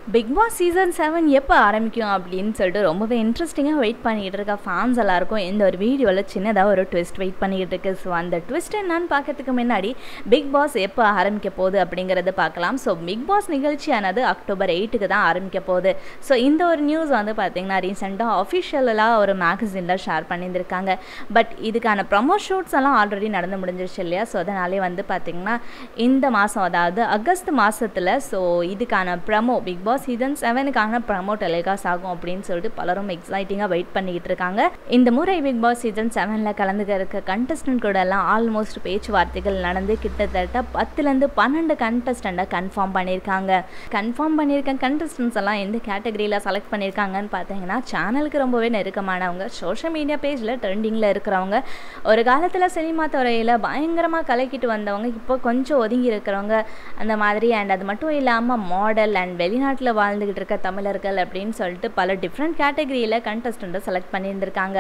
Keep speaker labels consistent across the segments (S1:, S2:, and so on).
S1: big Boss season seven எப்போ ஆரம்பிக்கும் அப்படின்னு சொல்லிட்டு ரொம்பவே இன்ட்ரெஸ்டிங்காக வெயிட் பண்ணிக்கிட்டு இருக்க ஃபேன்ஸ் எல்லாருக்கும் இந்த ஒரு வீடியோவில் சின்னதாக ஒரு ட்விஸ்ட் வெயிட் பண்ணிக்கிட்டு இருக்கு ஸோ அந்த ட்விஸ்ட் என்னன்னு பார்க்கறதுக்கு முன்னாடி பிக் பாஸ் எப்போ ஆரம்பிக்க போகுது அப்படிங்கிறத பார்க்கலாம் ஸோ பிக் பாஸ் நிகழ்ச்சியானது அக்டோபர் எயிட்டுக்கு தான் ஆரம்பிக்க போகுது ஸோ இந்த ஒரு நியூஸ் வந்து பார்த்திங்கன்னா ரீசெண்டாக அஃபிஷியலாக ஒரு மேகசினில் ஷேர் பண்ணியிருந்திருக்காங்க பட் இதுக்கான ப்ரமோ ஷூட்ஸ் எல்லாம் ஆல்ரெடி நடந்து முடிஞ்சிருச்சு இல்லையா ஸோ அதனாலே வந்து பார்த்திங்கன்னா இந்த மாதம் அதாவது அகஸ்ட் மாதத்தில் ஸோ இதுக்கான ப்ரமோ பிக் பாஸ் சீசன் செவனுக்கான ப்ரமோ டெலிகாஸ்ட் ஆகும் அப்படின்னு சொல்லிட்டு பலரும் எக்ஸைட்டிங்காக வெயிட் பண்ணிக்கிட்டு இருக்காங்க இந்த முறை பிக் பாஸ் சீசன் செவனில் கலந்துக்க இருக்க கண்டஸ்டன்ட் கூட எல்லாம் ஆல்மோஸ்ட் பேச்சுவார்த்தைகள் நடந்து கிட்டத்தட்ட பத்துலேருந்து பன்னெண்டு கண்டஸ்டண்ட்டை கன்ஃபார்ம் பண்ணியிருக்காங்க கன்ஃபார்ம் பண்ணியிருக்க கண்டஸ்டன்ஸ் எல்லாம் எந்த கேட்டகரியில் செலக்ட் பண்ணியிருக்காங்கன்னு பார்த்தீங்கன்னா சேனலுக்கு ரொம்பவே நெருக்கமானவங்க சோஷியல் மீடியா பேஜில் ட்ரெண்டிங்கில் இருக்கிறவங்க ஒரு காலத்தில் சினிமா துறையில் பயங்கரமாக கலக்கிட்டு வந்தவங்க இப்போ கொஞ்சம் ஒதுங்கி இருக்கிறவங்க அந்த மாதிரி அண்ட் அது மட்டும் இல்லாமல் மாடல் அண்ட் வெளிநாட்டில் வாழ்ந்துக்கிட்டு இருக்க தமிழர்கள் அப்படின்னு சொல்லிட்டு பல டிஃப்ரெண்ட் கேட்டகரியில் கண்டஸ்டண்ட்டை செலக்ட் பண்ணியிருந்திருக்காங்க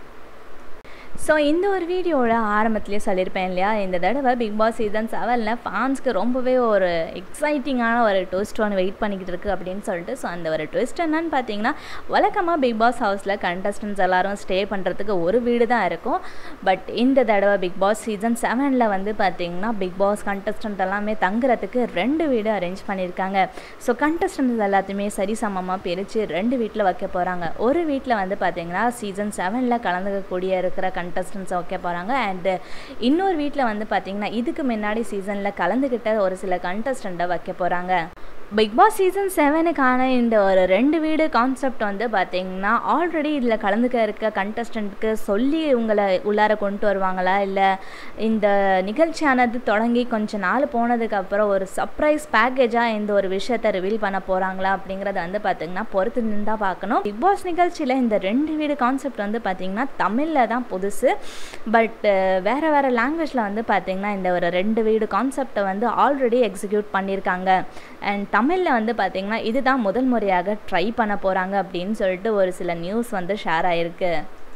S1: ஸோ இந்த ஒரு வீடியோவோட ஆரம்பத்துலேயே சொல்லியிருப்பேன் இல்லையா இந்த தடவை பிக் பாஸ் சீசன் செவனில் ஃபேன்ஸ்க்கு ரொம்பவே ஒரு எக்ஸைட்டிங்கான ஒரு ட்விஸ்ட் ஒன்று வெயிட் பண்ணிக்கிட்டு இருக்குது அப்படின்னு சொல்லிட்டு ஸோ அந்த ஒரு ட்விஸ்ட் என்னன்னு பார்த்தீங்கன்னா வழக்கமாக பிக் பாஸ் ஹவுஸில் கண்டஸ்டன்ஸ் எல்லாரும் ஸ்டே பண்ணுறதுக்கு ஒரு வீடு தான் இருக்கும் பட் இந்த தடவை பிக் பாஸ் சீசன் செவனில் வந்து பார்த்திங்கன்னா பிக் பாஸ் கண்டஸ்டன்ட் எல்லாமே தங்குறதுக்கு ரெண்டு வீடு அரேஞ்ச் பண்ணியிருக்காங்க ஸோ கண்டஸ்டன்ஸ் எல்லாத்தையுமே சரிசமமாக பிரித்து ரெண்டு வீட்டில் வைக்க போகிறாங்க ஒரு வீட்டில் வந்து பார்த்திங்கன்னா சீசன் செவனில் கலந்துக்கக்கூடிய இருக்கிற கண்டஸ்டன்ஸை வைக்க போகிறாங்க அண்டு இன்னொரு வீட்டில் வந்து பார்த்திங்கன்னா இதுக்கு முன்னாடி சீசனில் கலந்துக்கிட்ட ஒரு சில கண்டஸ்டண்ட்டை வைக்க போகிறாங்க பிக் பாஸ் சீசன் செவனுக்கான இந்த ஒரு ரெண்டு வீடு கான்செப்ட் வந்து பார்த்திங்கன்னா ஆல்ரெடி இதில் கலந்துக்க இருக்க கண்டஸ்டண்ட்டுக்கு சொல்லி உங்களை உள்ளார கொண்டு வருவாங்களா இல்லை இந்த நிகழ்ச்சியானது தொடங்கி கொஞ்ச நாள் போனதுக்கப்புறம் ஒரு சர்ப்ரைஸ் பேக்கேஜாக இந்த ஒரு விஷயத்தை ரிவீல் பண்ண போகிறாங்களா அப்படிங்கிறத வந்து பார்த்திங்கன்னா பொறுத்து நின்று தான் பார்க்கணும் பிக் பாஸ் நிகழ்ச்சியில் இந்த ரெண்டு வீடு கான்செப்ட் வந்து பார்த்திங்கன்னா தமிழில் தான் புதுசு பட் வேறு வேறு லாங்குவேஜில் வந்து பார்த்திங்கன்னா இந்த ஒரு ரெண்டு வீடு கான்செப்டை வந்து ஆல்ரெடி எக்ஸிக்யூட் பண்ணியிருக்காங்க அண்ட் தமிழில் வந்து பார்த்திங்கன்னா இதுதான் முதல் முறையாக ட்ரை பண்ண போகிறாங்க அப்படின்னு சொல்லிட்டு ஒரு சில நியூஸ் வந்து ஷேர் ஆகிருக்கு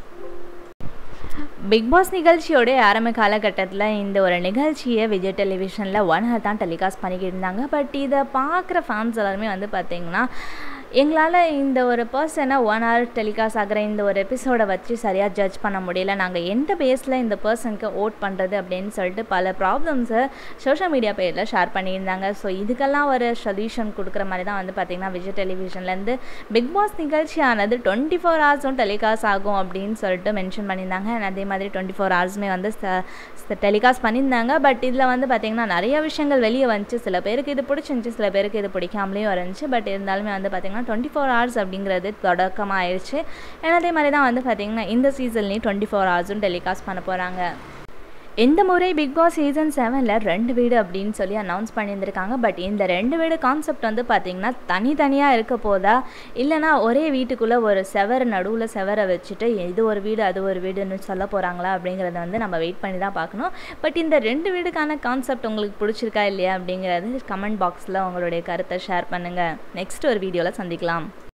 S1: பிக் பாஸ் நிகழ்ச்சியோடைய ஆரம்ப காலகட்டத்தில் இந்த ஒரு நிகழ்ச்சியை விஜய் டெலிவிஷனில் ஒன் ஹவர் தான் டெலிகாஸ்ட் பண்ணிக்கிட்டு இருந்தாங்க பட் இதை பார்க்குற ஃபேன்ஸ் எல்லாருமே வந்து பார்த்திங்கன்னா எங்களால் இந்த ஒரு பர்சனை ஒன் ஹவர் டெலிகாஸ்ட் ஆகிற இந்த ஒரு எபிசோடை வச்சு சரியாக ஜட்ஜ் பண்ண முடியல நாங்கள் எந்த பேஸில் இந்த பர்சனுக்கு ஓட் பண்ணுறது அப்படின்னு சொல்லிட்டு பல ப்ராப்ளம்ஸை சோஷியல் மீடியா பேரில் ஷேர் பண்ணியிருந்தாங்க ஸோ இதுக்கெல்லாம் ஒரு சொல்யூஷன் கொடுக்குற மாதிரி தான் வந்து பார்த்திங்கன்னா விஜய் டெலிவிஷன்லேருந்து பிக் பாஸ் நிகழ்ச்சியானது டுவெண்ட்டி ஃபோர் ஹவர்ஸும் டெலிகாஸ்ட் ஆகும் அப்படின்னு சொல்லிட்டு மென்ஷன் பண்ணியிருந்தாங்க அண்ட் அதே மாதிரி டுவெண்ட்டி ஃபோர் ஹவர்ஸுமே வந்து டெலிகாஸ்ட் பண்ணியிருந்தாங்க பட் இதில் வந்து பார்த்திங்கன்னா நிறைய விஷயங்கள் வெளியே வந்துச்சு சில பேருக்கு இது பிடிச்சிருந்துச்சி சில பேருக்கு இது பிடிக்காமலேயும் இருந்துச்சு பட் இருந்தாலுமே வந்து பார்த்திங்கன்னா டுவெண்ட்டி ஃபோர் ஹவர்ஸ் அப்படிங்கிறது தொடக்கமாக ஆயிடுச்சு ஏன்னா அதே மாதிரி தான் வந்து பார்த்திங்கன்னா இந்த சீசன்லேயும் டுவெண்ட்டி ஃபோர் ஹவர்ஸும் டெலிகாஸ்ட் பண்ண போகிறாங்க இந்த முறை பிக் பாஸ் சீசன் செவனில் ரெண்டு வீடு அப்படின்னு சொல்லி அனௌன்ஸ் பண்ணியிருந்திருக்காங்க பட் இந்த ரெண்டு வீடு கான்செப்ட் வந்து பார்த்திங்கன்னா தனித்தனியாக இருக்க போதா இல்லைனா ஒரே வீட்டுக்குள்ளே ஒரு செவரை நடுவில் செவரை வச்சுட்டு இது ஒரு வீடு அது ஒரு வீடுன்னு சொல்ல போகிறாங்களா அப்படிங்கிறத வந்து நம்ம வெயிட் பண்ணி தான் பார்க்கணும் பட் இந்த ரெண்டு வீடுக்கான கான்செப்ட் உங்களுக்கு பிடிச்சிருக்கா இல்லையா அப்படிங்கிறது கமெண்ட் பாக்ஸில் உங்களுடைய கருத்தை ஷேர் பண்ணுங்கள் நெக்ஸ்ட் ஒரு வீடியோவில் சந்திக்கலாம்